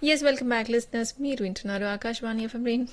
yes welcome back listeners మీరు వింటున్నారు Akashvani FM rain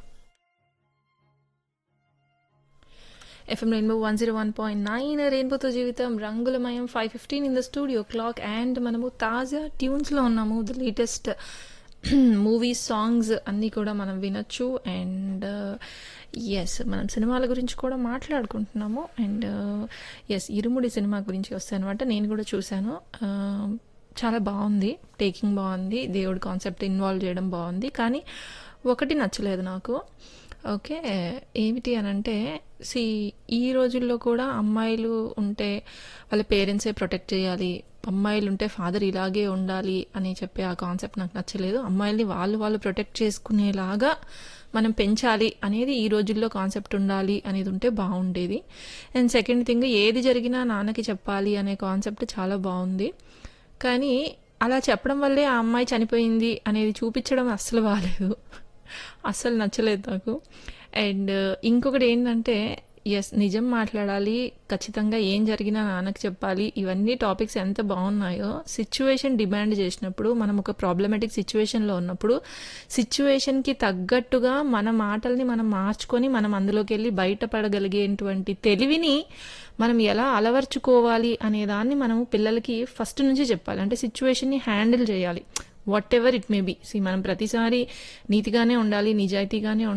FM Rainbow one zero one point nine రెయిన్బోతో జీవితం రంగులమయం five fifteen in the studio clock and మనము తాజా ట్యూన్స్లో ఉన్నాము ద లేటెస్ట్ మూవీస్ సాంగ్స్ అన్నీ కూడా మనం వినొచ్చు అండ్ ఎస్ మనం సినిమాల గురించి కూడా మాట్లాడుకుంటున్నాము అండ్ ఎస్ ఇరుముడి సినిమా గురించి వస్తాయి అనమాట నేను కూడా చూశాను చాలా బాగుంది టేకింగ్ బాగుంది దేవుడి కాన్సెప్ట్ ఇన్వాల్వ్ చేయడం బాగుంది కానీ ఒకటి నచ్చలేదు నాకు ఓకే ఏమిటి అని అంటే సి ఈ రోజుల్లో కూడా అమ్మాయిలు ఉంటే వాళ్ళ పేరెంట్సే ప్రొటెక్ట్ చేయాలి అమ్మాయిలు ఉంటే ఫాదర్ ఇలాగే ఉండాలి అని చెప్పే ఆ కాన్సెప్ట్ నాకు నచ్చలేదు అమ్మాయిల్ని వాళ్ళు వాళ్ళు ప్రొటెక్ట్ చేసుకునేలాగా మనం పెంచాలి అనేది ఈ రోజుల్లో కాన్సెప్ట్ ఉండాలి అనేది ఉంటే బాగుండేది అండ్ సెకండ్ థింగ్ ఏది జరిగినా నాన్నకి చెప్పాలి అనే కాన్సెప్ట్ చాలా బాగుంది కానీ అలా చెప్పడం వల్లే ఆ అమ్మాయి చనిపోయింది అనేది చూపించడం అస్సలు బాగాలేదు అస్సలు నచ్చలేదు నాకు అండ్ ఇంకొకటి ఏంటంటే ఎస్ నిజం మాట్లాడాలి ఖచ్చితంగా ఏం జరిగినా నాన్నకు చెప్పాలి ఇవన్నీ టాపిక్స్ ఎంత బాగున్నాయో సిచ్యువేషన్ డిమాండ్ చేసినప్పుడు మనం ఒక ప్రాబ్లమెటిక్ సిచ్యువేషన్లో ఉన్నప్పుడు సిచ్యువేషన్కి తగ్గట్టుగా మన మాటల్ని మనం మార్చుకొని మనం అందులోకి వెళ్ళి బయటపడగలిగేటువంటి తెలివిని మనం ఎలా అలవర్చుకోవాలి అనే దాన్ని మనము పిల్లలకి ఫస్ట్ నుంచి చెప్పాలి అంటే సిచ్యువేషన్ని హ్యాండిల్ చేయాలి whatever it may be సి మనం ప్రతిసారి నీతిగానే ఉండాలి నిజాయితీగానే